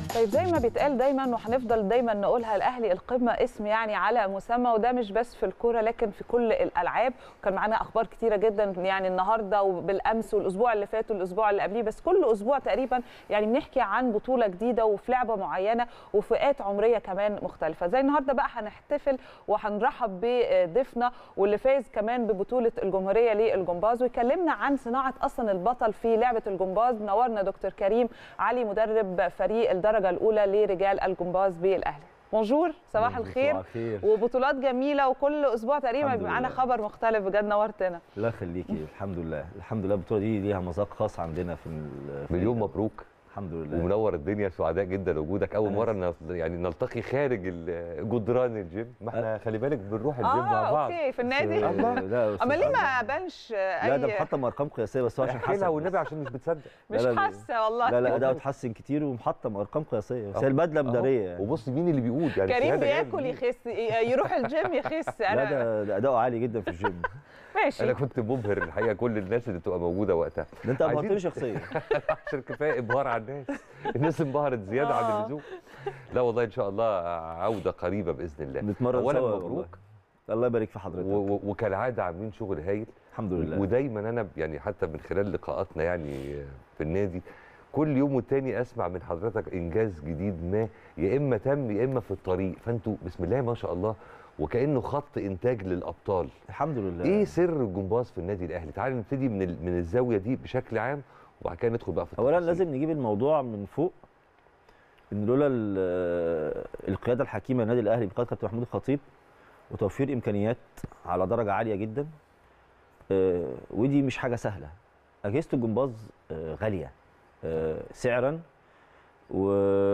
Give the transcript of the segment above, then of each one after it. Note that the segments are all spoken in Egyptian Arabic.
طيب زي ما بيتقال دايما وهنفضل دايما نقولها الاهلي القمه اسم يعني على مسمى وده مش بس في الكوره لكن في كل الالعاب وكان معانا اخبار كتيره جدا يعني النهارده وبالامس والاسبوع اللي فات والاسبوع اللي قبليه بس كل اسبوع تقريبا يعني بنحكي عن بطوله جديده وفي لعبه معينه وفئات عمريه كمان مختلفه زي النهارده بقى هنحتفل وهنرحب بضيفنا واللي فاز كمان ببطوله الجمهوريه للجمباز ويكلمنا عن صناعه اصلا البطل في لعبه الجمباز منورنا دكتور كريم علي مدرب فريق الدرجه الاولى لرجال الجمباز بالاهلي بونجور صباح الخير صباح الخير وبطولات جميله وكل اسبوع تقريبا الحمد بيبقى معانا لله. خبر مختلف بجد نورتنا الله يخليكي الحمد لله الحمد لله البطوله دي ليها مذاق خاص عندنا في ال- في مليون ال- مبروك الحمد لله ومنور الدنيا سعداء جدا لوجودك اول أنا مره نل- يعني نلتقي خارج ال- جدران الجيم ما احنا خلي بالك بنروح الجيم اه مع بعض اوكي في النادي آه، الله. لا اما ليه ما سبحان بانش الله. لا ده اي محطم ارقام قياسيه بس هو عشان احكي لها حسن والنبي عشان مش بتصدق مش لا، لا، حاسه والله لا لا ده اتحسن كتير ومحطم ارقام قياسيه بس هي البدله أهو. مداريه يعني. وبص مين اللي بيقول يعني كريم الشهادة جاية بياكل منين؟ يخس يروح الجيم يخس لا انا ده ده اداؤه عالي جدا في الجيم ماشي انا كنت مبهر الحقيقه كل الناس اللي تبقى موجوده وقتها ده انت عايزين- ابهرتني شخصيا عشان كفايه ابهار على الناس الناس انبهرت زياده عن آه. اللزوم لا والله ان شاء الله عوده قريبه باذن الله نتمرن اولا سوا مبروك والله. الله يبارك في و- حضرتك و- وكالعاده عاملين شغل هايل الحمد لله ودايما انا يعني حتى من خلال لقاءاتنا يعني في النادي كل يوم والتاني اسمع من حضرتك انجاز جديد ما يا اما تم يا اما في الطريق فانتوا بسم الله ما شاء الله وكانه خط انتاج للابطال الحمد لله ايه سر الجمباز في النادي الاهلي تعالوا نبتدي من ال- من الزاويه دي بشكل عام وبعد كده ندخل بقى في اولا التفاصيل. لازم نجيب الموضوع من فوق ان لولا ال- القياده الحكيمه للنادي الاهلي بقياده كابتن محمود الخطيب وتوفير امكانيات على درجه عاليه جدا آه، ودي مش حاجه سهله اجهزه الجمباز آه، غاليه آه، سعرا و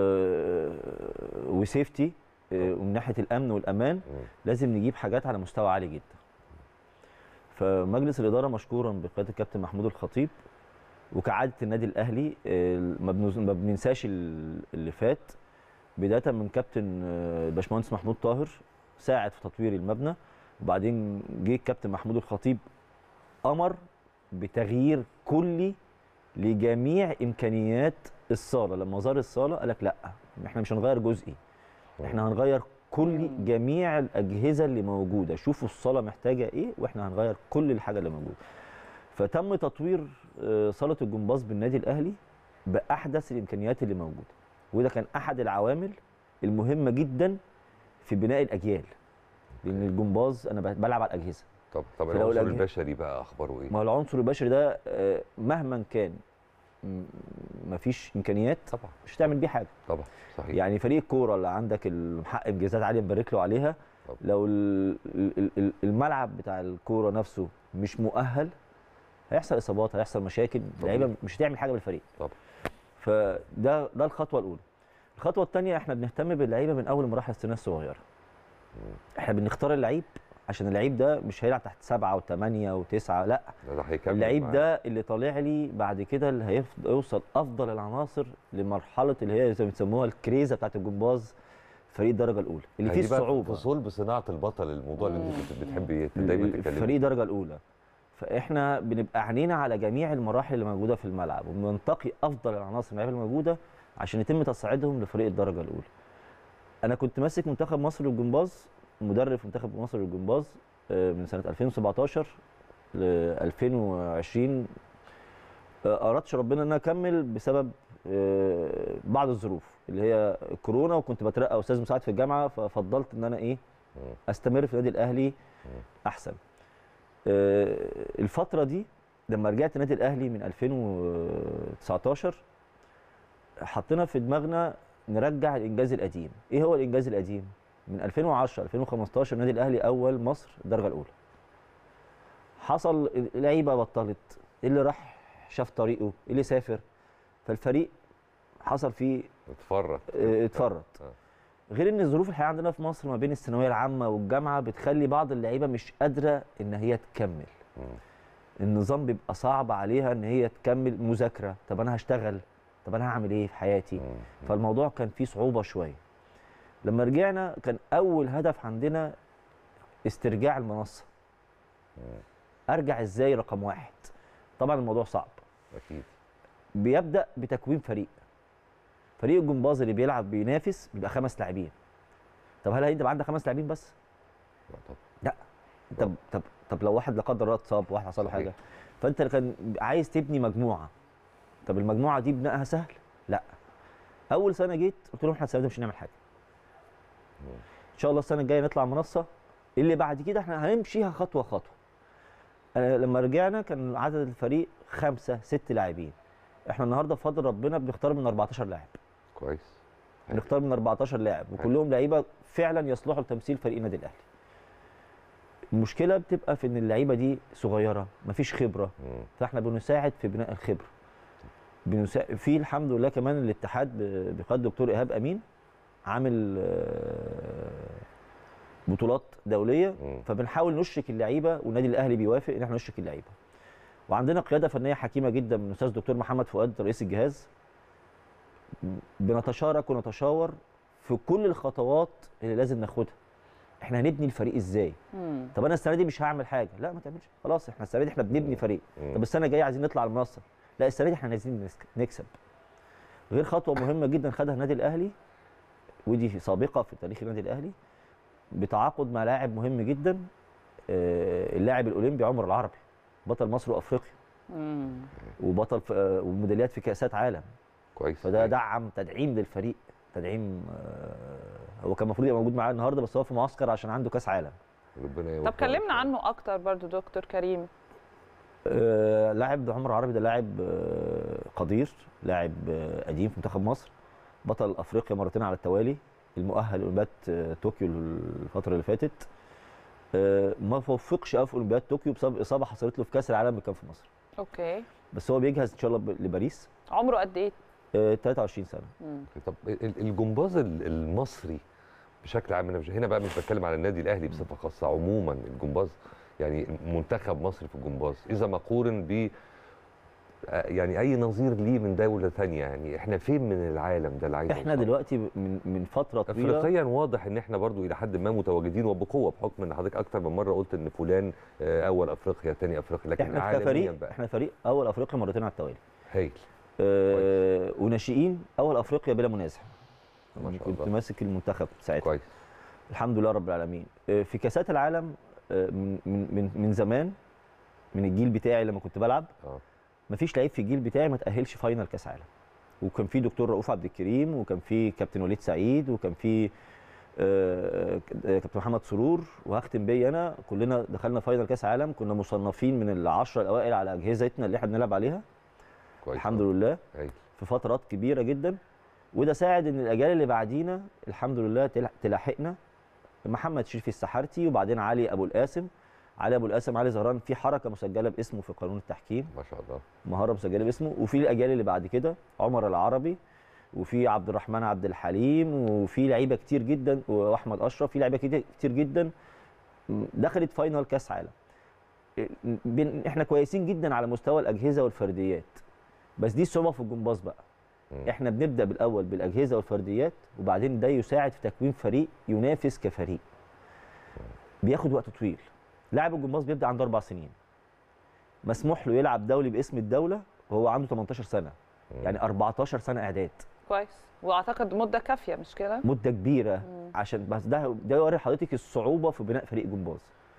وسيفتي آه، ومن ناحيه الامن والامان مم. لازم نجيب حاجات على مستوى عالي جدا فمجلس الاداره مشكورا بقياده الكابتن محمود الخطيب وكعاده النادي الاهلي آه، ما بنز- ما بننساش ال- اللي فات بدايه من كابتن آه، الباشمهندس محمود طاهر ساعد في تطوير المبنى وبعدين جه الكابتن محمود الخطيب امر بتغيير كلي لجميع امكانيات الصاله لما زار الصاله قال لك لا احنا مش هنغير جزئي احنا هنغير كل جميع الاجهزه اللي موجوده شوفوا الصاله محتاجه ايه واحنا هنغير كل الحاجه اللي موجوده فتم تطوير آه، صاله الجمباز بالنادي الاهلي باحدث الامكانيات اللي موجوده وده كان احد العوامل المهمه جدا في بناء الاجيال لان الجمباز انا ب- بلعب على الاجهزه طب طب في الأول العنصر أجهزة. البشري بقى اخباره ايه ما هو العنصر البشري ده آه، مهما كان م- مفيش امكانيات طبعا مش هتعمل بيه حاجه طبعا صحيح يعني فريق الكوره اللي عندك المحقق انجازات عاليه نبارك له عليها طبعا. لو ال- ال- ال- الملعب بتاع الكوره نفسه مش مؤهل هيحصل اصابات هيحصل مشاكل طبيعي. اللعيبه مش هتعمل حاجه بالفريق طبعا. فده ده الخطوه الاولى الخطوه الثانيه احنا بنهتم باللعيبه من اول مراحل السنيه الصغيره احنا بنختار اللعيب عشان اللعيب ده مش هيلعب تحت سبعة وثمانية وتسعة لا ده هيكمل اللعيب معانا. ده اللي طالع لي بعد كده اللي هيفضل يوصل افضل العناصر لمرحله اللي هي زي ما بيسموها الكريزه بتاعت الجمباز فريق الدرجه الاولى اللي فيه هي دي بقى الصعوبه في صلب صناعه البطل الموضوع اللي انت كنت بتحبي دايما تتكلمي فريق الدرجه الاولى فاحنا بنبقى عينينا على جميع المراحل اللي موجوده في الملعب وبننتقي افضل العناصر اللعيبه الموجوده عشان يتم تصعيدهم لفريق الدرجه الاولى انا كنت ماسك منتخب مصر للجمباز مدرب في منتخب مصر للجمباز آه، من سنه 2017 ل 2020 آه، اردش ربنا ان انا اكمل بسبب آه، بعض الظروف اللي هي الكورونا وكنت بترقى استاذ مساعد في الجامعه ففضلت ان انا ايه مم. استمر في النادي الاهلي احسن آه، الفتره دي لما رجعت النادي الاهلي من 2019 حطينا في دماغنا نرجع الانجاز القديم ايه هو الانجاز القديم من 2010 2015 النادي الاهلي اول مصر الدرجه الاولى حصل لعيبه بطلت اللي راح شاف طريقه اللي سافر فالفريق حصل فيه اتفرج اه، اتفرط آه. غير ان الظروف الحياه عندنا في مصر ما بين الثانويه العامه والجامعه بتخلي بعض اللعيبه مش قادره ان هي تكمل مم. النظام بيبقى صعب عليها ان هي تكمل مذاكره طب انا هشتغل طب انا هعمل ايه في حياتي مم. فالموضوع كان فيه صعوبه شويه لما رجعنا كان اول هدف عندنا استرجاع المنصه ارجع ازاي رقم واحد طبعا الموضوع صعب اكيد بيبدا بتكوين فريق فريق الجمباز اللي بيلعب بينافس بيبقى خمس لاعبين طب هل انت عندك خمس لاعبين بس لا طبعا طب طب طب لو واحد لا قدر الله اتصاب واحد حصل له صحيح. حاجه فانت كان عايز تبني مجموعه طب المجموعه دي بنائها سهل لا اول سنه جيت قلت لهم احنا السنه دي مش هنعمل حاجه ان شاء الله السنه الجايه نطلع منصه اللي بعد كده احنا هنمشيها خطوه خطوه أنا لما رجعنا كان عدد الفريق خمسه ست لاعبين احنا النهارده بفضل ربنا بنختار من 14 لاعب كويس بنختار من 14 لاعب وكلهم لعيبه فعلا يصلحوا لتمثيل فريق النادي الاهلي المشكله بتبقى في ان اللعيبه دي صغيره مفيش خبره مم. فاحنا بنساعد في بناء الخبره بنساعد في الحمد لله كمان الاتحاد ب- بقياده دكتور ايهاب امين عامل آه، بطولات دوليه مم. فبنحاول نشرك اللعيبه والنادي الاهلي بيوافق ان احنا نشرك اللعيبه وعندنا قياده فنيه حكيمه جدا من الاستاذ دكتور محمد فؤاد رئيس الجهاز بنتشارك ونتشاور في كل الخطوات اللي لازم ناخدها احنا هنبني الفريق ازاي مم. طب انا السنه دي مش هعمل حاجه لا ما تعملش خلاص احنا السنه دي احنا بنبني فريق مم. طب السنه الجايه عايزين نطلع المنصه لا السنه دي احنا عايزين نسك- نكسب غير خطوه مهمه جدا خدها النادي الاهلي ودي سابقه في تاريخ النادي الاهلي بتعاقد مع لاعب مهم جدا آه، اللاعب الاولمبي عمر العربي بطل مصر وافريقيا مم. وبطل في آه، وميداليات في كاسات عالم كويس فده كويس. دعم تدعيم للفريق تدعيم آه، هو كان المفروض يبقى موجود معانا النهارده بس هو في معسكر عشان عنده كاس عالم ربنا طب يوفقك. كلمنا عنه اكتر برضو دكتور كريم آه، لاعب عمر عربي ده لاعب آه، قدير لاعب آه، قديم في منتخب مصر بطل افريقيا مرتين على التوالي المؤهل لاولمبياد آه، طوكيو الفتره اللي فاتت آه، ما وفقش قوي في اولمبياد طوكيو بسبب اصابه حصلت له في كاس العالم اللي كان في مصر اوكي بس هو بيجهز ان شاء الله ب- لباريس عمره قد ايه آه، 23 سنه مم. طب ال- الجمباز ال- المصري بشكل عام انا مش هنا بقى مش بتكلم على النادي الاهلي بصفه خاصه عموما الجمباز يعني منتخب مصر في الجمباز اذا ما قورن ب آه، يعني اي نظير ليه من دوله ثانيه يعني احنا فين من العالم ده اللي عايز احنا أوصله؟ دلوقتي من من فتره طويله افريقيا واضح ان احنا برضو الى حد ما متواجدين وبقوه بحكم ان حضرتك اكتر من مره قلت ان فلان آه، اول افريقيا ثاني افريقيا لكن احنا عالميا كفريق بقى احنا فريق اول افريقيا مرتين على التوالي هايل آه، وناشئين اول افريقيا بلا منازع ما شاء كنت الله. ماسك المنتخب ساعتها كويس الحمد لله رب العالمين آه، في كاسات العالم آه، من من من من زمان من الجيل بتاعي لما كنت بلعب اه مفيش لعيب في الجيل بتاعي ما تاهلش فاينل كاس عالم وكان في دكتور رؤوف عبد الكريم وكان في كابتن وليد سعيد وكان في آه، آه، كابتن محمد سرور وهختم بيا انا كلنا دخلنا فاينل كاس عالم كنا مصنفين من العشره الاوائل على اجهزتنا اللي احنا بنلعب عليها كويس الحمد أوي. لله هايل في فترات كبيره جدا وده ساعد ان الاجيال اللي بعدينا الحمد لله تلح- تلاحقنا محمد شريف السحارتي وبعدين علي ابو القاسم علي ابو القاسم علي زهران في حركه مسجله باسمه في قانون التحكيم ما شاء الله مهاره مسجله باسمه وفي الاجيال اللي بعد كده عمر العربي وفي عبد الرحمن عبد الحليم وفي لعيبه كتير جدا واحمد اشرف في لعيبه كتير كتير جدا دخلت فاينل كاس عالم بن- احنا كويسين جدا على مستوى الاجهزه والفرديات بس دي الصعوبه في الجمباز بقى مم. احنا بنبدا بالاول بالاجهزه والفرديات وبعدين ده يساعد في تكوين فريق ينافس كفريق بياخد وقت طويل لاعب الجمباز بيبدا عنده اربع سنين مسموح له يلعب دولي باسم الدوله وهو عنده 18 سنه مم. يعني 14 سنه اعداد كويس واعتقد مده كافيه مش كده مده كبيره مم. عشان بس ده ده يوري حضرتك الصعوبه في بناء فريق جمباز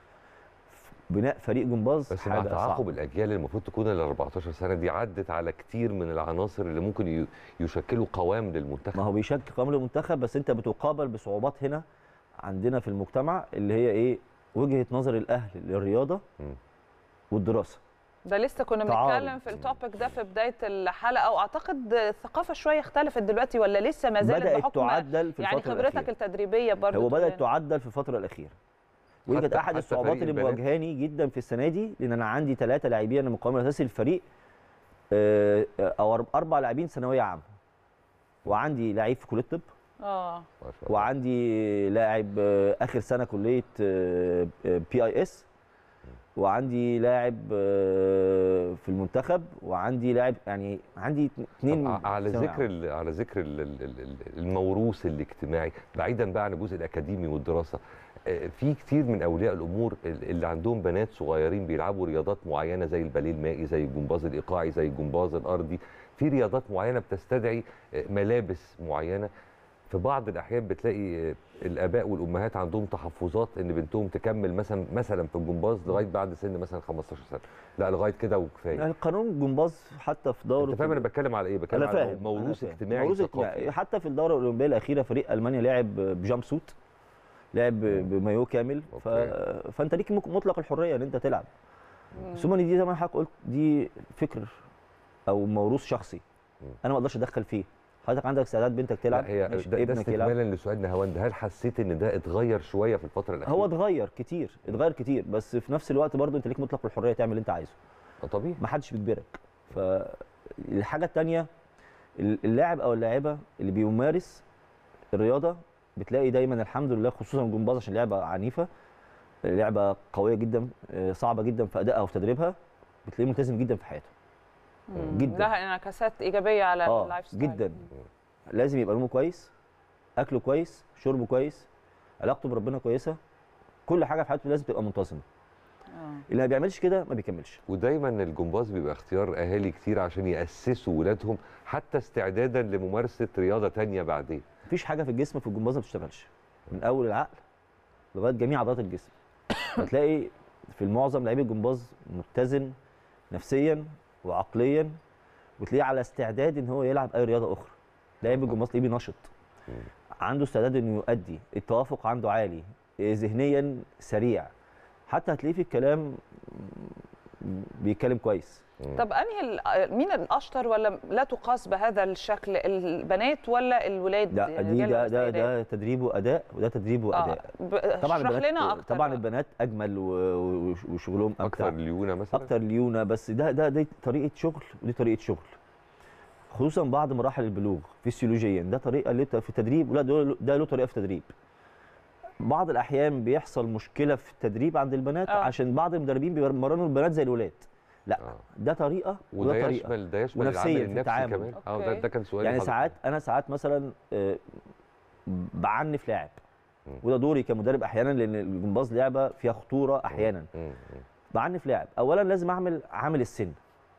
بناء فريق جمباز بس مع حاجه تعاقب صعبه الاجيال اللي المفروض تكون ال 14 سنه دي عدت على كتير من العناصر اللي ممكن ي- يشكلوا قوام للمنتخب ما هو بيشكل قوام المنتخب بس انت بتقابل بصعوبات هنا عندنا في المجتمع اللي هي ايه وجهه نظر الاهل للرياضه مم. والدراسه ده لسه كنا تعارض. بنتكلم في التوبيك ده في بدايه الحلقه واعتقد الثقافه شويه اختلفت دلوقتي ولا لسه ما زالت بدات بحكم تعدل في يعني الفتره خبرتك الاخيره التدريبيه برضه هو بدات تقول تعدل في الفتره الاخيره ودي كانت حتى- احد حتى الصعوبات فريق اللي البنات؟ مواجهاني جدا في السنه دي لان انا عندي ثلاثه لاعبين انا مقاوم الاساسي للفريق آه، آه، او أرب- اربع لاعبين ثانويه عامه وعندي لعيب في كليه الطب اه ما شاء الله وعندي لاعب آه، اخر سنه كليه بي اي اس وعندي لاعب آه، في المنتخب وعندي لاعب يعني عندي اثنين طب على ذكر ال- على ذكر ال- ال- ال- ال- الموروث الاجتماعي بعيدا بقى عن الجزء الاكاديمي والدراسه آه، في كتير من اولياء الامور ال- اللي عندهم بنات صغيرين بيلعبوا رياضات معينه زي الباليه المائي زي الجمباز الايقاعي زي الجمباز الارضي في رياضات معينه بتستدعي آه، ملابس معينه في بعض الاحيان بتلاقي آه، الاباء والامهات عندهم تحفظات ان بنتهم تكمل مثلا مثلا في الجمباز لغايه بعد سن مثلا 15 سنه لا لغايه كده وكفايه يعني قانون الجمباز حتى في دوره انت فاهم انا بتكلم على ايه بتكلم انا على فاهم موروث أنا فاهم. اجتماعي موروث ثقافي اجتماعي حتى في الدوره الاولمبيه الاخيره فريق المانيا لعب بجامب سوت لعب بمايو كامل ف... أوكي. فانت ليك مك- مطلق الحريه ان انت تلعب ثم إن دي زي ما حضرتك قلت دي فكر او موروث شخصي مم. انا ما اقدرش اتدخل فيه حضرتك عندك استعداد بنتك تلعب لا هي ماشي، ده, ده ابنك يلعب استكمالا لسؤال نهاوند هل حسيت ان ده اتغير شويه في الفتره الاخيره هو اتغير كتير اتغير كتير بس في نفس الوقت برضه انت ليك مطلق الحريه تعمل اللي انت عايزه آه، طبيعي ما حدش بيجبرك فالحاجه الثانيه اللاعب او اللاعبه اللي بيمارس الرياضه بتلاقي دايما الحمد لله خصوصا الجمباز عشان لعبه عنيفه لعبه قويه جدا آه، صعبه جدا في ادائها وفي تدريبها بتلاقيه ملتزم جدا في حياته مم. جداً. لها انعكاسات ايجابيه على اه اللايف ستايل جدا لازم يبقى نومه كويس اكله كويس شربه كويس علاقته بربنا كويسه كل حاجه في حياته لازم تبقى منتظمه آه. اللي ما بيعملش كده ما بيكملش ودايما الجمباز بيبقى اختيار اهالي كتير عشان ياسسوا ولادهم حتى استعدادا لممارسه رياضه تانية بعدين مفيش حاجه في الجسم في الجمباز ما بتشتغلش من اول العقل لغايه جميع عضلات الجسم هتلاقي في المعظم لعيب الجمباز متزن نفسيا وعقليا وتلاقيه على استعداد ان هو يلعب اي رياضه اخرى لعيب الجمباز تلاقيه بينشط عنده استعداد انه يؤدي التوافق عنده عالي إيه، ذهنيا سريع حتى هتلاقيه في الكلام بيتكلم كويس طب انهي ال- مين الاشطر ولا لا تقاس بهذا الشكل البنات ولا الولاد لا دي الرجال ده ولا ده السيدات؟ ده تدريبه اداء وده تدريبه آه. اداء ب- طبعا اشرح البنات لنا اكتر طبعا بقى. البنات اجمل و- و- وشغلهم اكثر امتع ليونه مثلا اكتر ليونه بس ده ده دي طريقه شغل ودي طريقه شغل خصوصا بعد مراحل البلوغ فسيولوجيا ده طريقه له في التدريب ولا ده ده له طريقه في التدريب بعض الاحيان بيحصل مشكله في التدريب عند البنات آه. عشان بعض المدربين بيمرنوا البنات زي الولاد لا آه. ده طريقه وده وده طريقه يشمل ده يشمل ونفسياً العامل في النفسي التعامل. كمان اه ده, أوكي. ده كان سؤال يعني ساعات انا ساعات مثلا آه، بعنف لاعب مم. وده دوري كمدرب احيانا لان الجمباز لعبه فيها خطوره احيانا بعنف لاعب اولا لازم اعمل عامل السن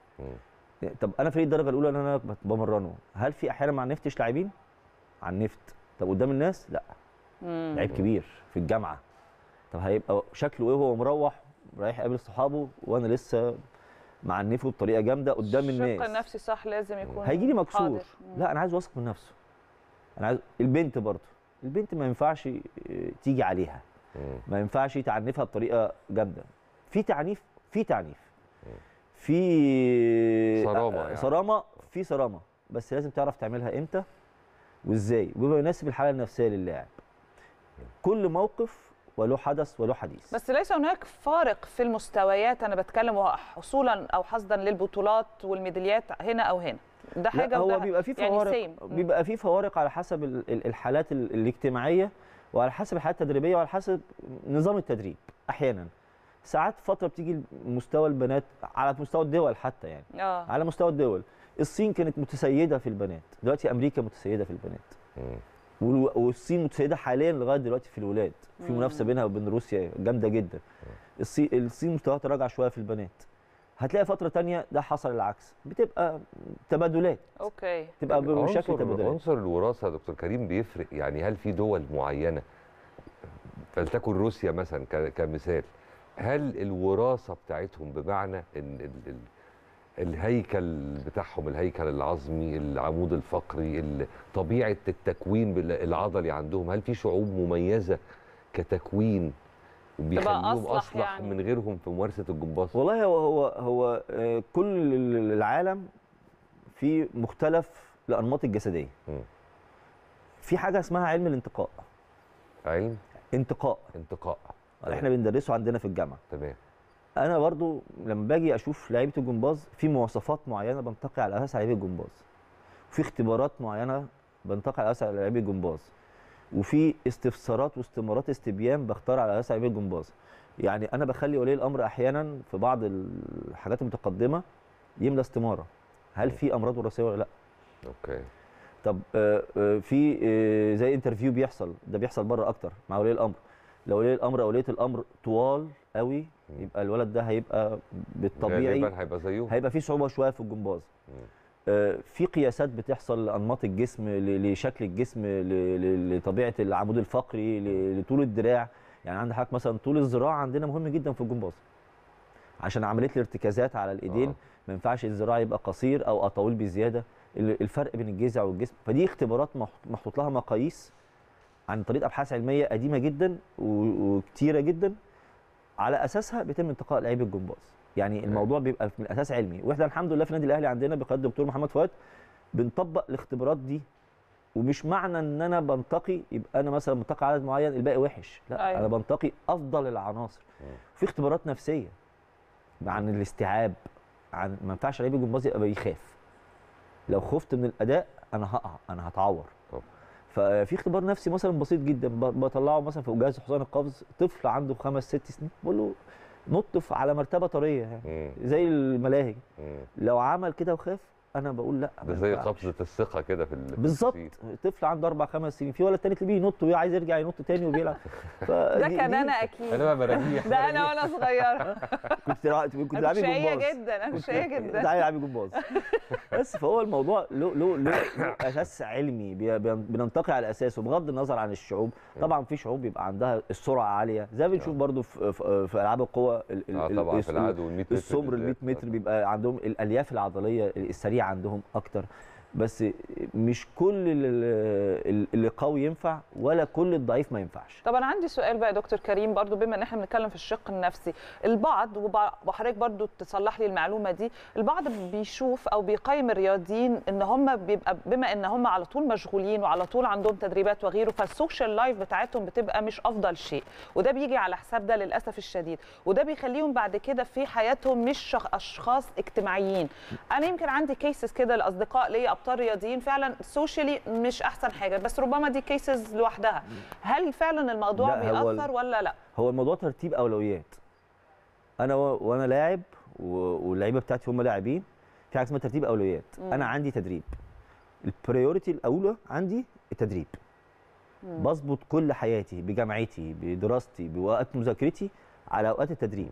طب انا فريق الدرجه الاولى اللي انا بت- بمرنه هل في احيانا ما عنفتش لاعبين عنفت طب قدام الناس لا مم. لعيب كبير في الجامعه طب هيبقى شكله ايه وهو مروح رايح يقابل صحابه وانا لسه معنفه بطريقه جامده قدام الشق الناس النفسي صح لازم يكون هيجي لي مكسور حاضر. مم. لا انا عايز واثق من نفسه انا عايز البنت برضه البنت ما ينفعش آه، تيجي عليها ما ينفعش تعنفها بطريقه جامده في تعنيف في تعنيف في صرامة آه، يعني. صرامه في صرامه بس لازم تعرف تعملها امتى وازاي وبما يناسب الحاله النفسيه للاعب كل موقف وله حدث وله حديث بس ليس هناك فارق في المستويات انا بتكلم حصولا او حصدا للبطولات والميداليات هنا او هنا ده حاجه لا هو وده بيبقى فيه يعني فوارق same. مم. بيبقى فيه فوارق على حسب ال- ال- الحالات ال- الاجتماعيه وعلى حسب الحالات التدريبيه وعلى حسب نظام التدريب احيانا ساعات فتره بتيجي مستوى البنات على مستوى الدول حتى يعني اه على مستوى الدول الصين كانت متسيده في البنات دلوقتي امريكا متسيده في البنات وال- والصين متسيده حاليا لغايه دلوقتي في الولاد في مم. منافسه بينها وبين روسيا جامده جدا الصين الصين مستواها تراجع شويه في البنات هتلاقي فتره تانية ده حصل العكس بتبقى تبادلات اوكي تبقى بشكل عنصر تبادلات عنصر الوراثه يا دكتور كريم بيفرق يعني هل في دول معينه فلتكن روسيا مثلا ك- كمثال هل الوراثه بتاعتهم بمعنى ان ال ال الهيكل بتاعهم الهيكل العظمي العمود الفقري ال- طبيعه التكوين بال- العضلي عندهم هل في شعوب مميزه كتكوين بيخليهم أصلح اصلح يعني. من غيرهم في ممارسه الجمباز والله هو هو هو آه، كل ال- العالم في مختلف الانماط الجسديه مم. في حاجه اسمها علم الانتقاء علم انتقاء انتقاء احنا بندرسه عندنا في الجامعه تمام انا برضو لما باجي اشوف لعيبه الجمباز في مواصفات معينه بنتقي على اساسها لعيبه الجمباز وفي اختبارات معينه بنتقي على اساسها لعيبه الجمباز وفي استفسارات واستمارات استبيان بختار على اساس لعيبه الجمباز يعني انا بخلي ولي الامر احيانا في بعض الحاجات المتقدمه يملى استماره هل في امراض وراثيه ولا لا اوكي طب آه، آه، في آه، زي انترفيو بيحصل ده بيحصل بره اكتر مع ولي الامر لو ولي الامر او وليه الامر طوال قوي يبقى الولد ده هيبقى بالطبيعي غالبا هيبقى زيهم هيبقى فيه صعوبه شويه في الجمباز مم. آه، في قياسات بتحصل لانماط الجسم ل- لشكل الجسم ل- ل- لطبيعه العمود الفقري ل- لطول الدراع يعني عندك حضرتك مثلا طول الذراع عندنا مهم جدا في الجمباز عشان عمليه الارتكازات على الايدين آه. ما ينفعش الذراع يبقى قصير او اطول بزياده ال- الفرق بين الجذع والجسم فدي اختبارات مح- محطوط لها مقاييس عن طريق ابحاث علميه قديمه جدا و- وكتيره جدا على اساسها بيتم انتقاء لعيب الجمباز يعني الموضوع بيبقى من الاساس علمي واحنا الحمد لله في النادي الاهلي عندنا بقياده الدكتور محمد فؤاد بنطبق الاختبارات دي ومش معنى ان انا بنتقي يبقى انا مثلا منتقي عدد معين الباقي وحش لا أيوة. أيوة. انا بنتقي افضل العناصر في اختبارات نفسيه عن الاستيعاب عن ما ينفعش لعيب الجمباز يبقى بيخاف لو خفت من الاداء انا هقع انا هتعور طبعا. ففي اختبار نفسي مثلا بسيط جدا ب- بطلعه مثلا في جهاز حصان القفز طفل عنده خمس ست سنين بقول له نط في- على مرتبه طريه يعني مم. زي الملاهي مم. لو عمل كده وخاف انا بقول لا ده ما زي ينفعش. قفزه الثقه كده في ال- في بالظبط التسيير. طفل عنده اربع خمس سنين في ولد تاني تلاقيه ينط وعايز يرجع ينط تاني وبيلعب ده كان انا انا اكيد بقى مراجيح ده انا وانا صغيره كنت تلعب- كنت انا كنت لعبي شقيه جمباز جدا انا كنت شقيه جدا تعالى العبي جمباز بس فهو الموضوع له له له له اساس علمي بي- بي- بننتقي على اساسه بغض النظر عن الشعوب طبعا في شعوب بيبقى عندها السرعه عاليه زي ما بنشوف برضو في, في, في العاب القوه ال- ال- اه ال- طبعا ال- في العدو وال 100 متر السمر ال 100 بالذات. متر بيبقى عندهم الالياف العضليه السريعه عندهم اكتر بس مش كل ال- ال- اللي قوي ينفع ولا كل الضعيف ما ينفعش طب انا عندي سؤال بقى يا دكتور كريم برضو بما ان احنا بنتكلم في الشق النفسي البعض وب- وحضرتك برضو تصلح لي المعلومه دي البعض بيشوف او بيقيم الرياضيين ان هم بيبقى بما ان هم على طول مشغولين وعلى طول عندهم تدريبات وغيره فالسوشيال لايف بتاعتهم بتبقى مش افضل شيء وده بيجي على حساب ده للاسف الشديد وده بيخليهم بعد كده في حياتهم مش شخ- اشخاص اجتماعيين انا يمكن عندي كيسز كده لاصدقاء ليا ابطال رياضيين فعلا سوشيالي مش احسن حاجه بس ربما دي كيسز لوحدها هل فعلا الموضوع لا، هو ال- بيأثر ولا لا هو الموضوع ترتيب اولويات انا و... وانا لاعب و- واللعيبه بتاعتي هم لاعبين في حاجه اسمها ترتيب اولويات مم. انا عندي تدريب البريوريتي الاولى عندي التدريب مم. بظبط كل حياتي بجامعتي بدراستي بوقت مذاكرتي على اوقات التدريب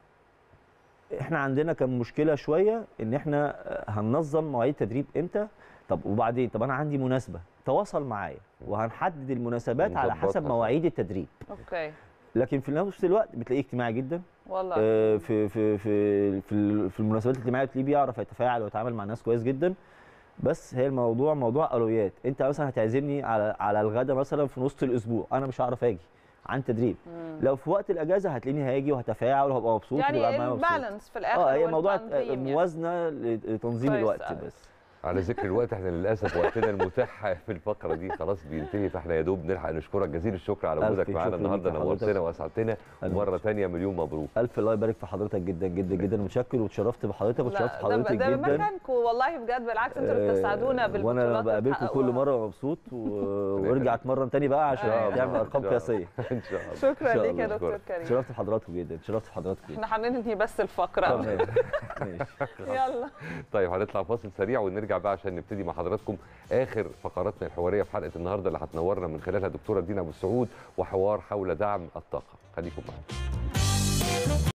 احنا عندنا كان مشكله شويه ان احنا هننظم مواعيد التدريب امتى طب وبعدين طب انا عندي مناسبه تواصل معايا وهنحدد المناسبات على حسب ونظبطها. مواعيد التدريب اوكي لكن في نفس الوقت بتلاقيه اجتماعي جدا والله آه، في في في في ال- في المناسبات الاجتماعيه تلاقيه بيعرف يتفاعل ويتعامل مع الناس كويس جدا بس هي الموضوع موضوع اولويات انت مثلا هتعزمني على على الغدا مثلا في نص الاسبوع انا مش هعرف اجي عن تدريب مم. لو في وقت الاجازه هتلاقيني هاجي وهتفاعل وهبقى مبسوط ويبقى يعني معايا مبسوط. البالانس في الاخر اه هي هو موضوع التنظيم يعني. موازنه لتنظيم كويس الوقت أوي. بس على ذكر الوقت احنا للاسف وقتنا المتاح في الفقره دي خلاص بينتهي فاحنا يا دوب نلحق نشكرك جزيل الشكر على ألف وجودك شكر معانا ليك النهارده يا حضرتك. نورتنا واسعدتنا ألف ومره ثانيه مليون مبروك الف الله يبارك في حضرتك جدا جدا جدا متشكر وتشرفت بحضرتك وتشرفت لا، ده, بحضرتك ده جدا مكانكم والله بجد بالعكس انتوا اللي بتساعدونا آه، بالبطولات وانا اللي بقابلكم كل بتحققوها. مره مبسوط و... وارجع اتمرن تاني بقى عشان أيوة. تعمل ارقام إن شاء الله. قياسيه ان شاء الله شكرا إن شاء ليك يا الله. دكتور كريم شرفت بحضراتكم جدا شرفت بحضراتكم جدا احنا هننهي بس الفقره تمام ماشي يلا طيب هنطلع فاصل سريع ونرجع بقى عشان نبتدي مع حضراتكم اخر فقراتنا الحواريه في حلقه النهارده اللي هتنورنا من خلالها دكتوره دينا ابو السعود وحوار حول دعم الطاقه خليكم معانا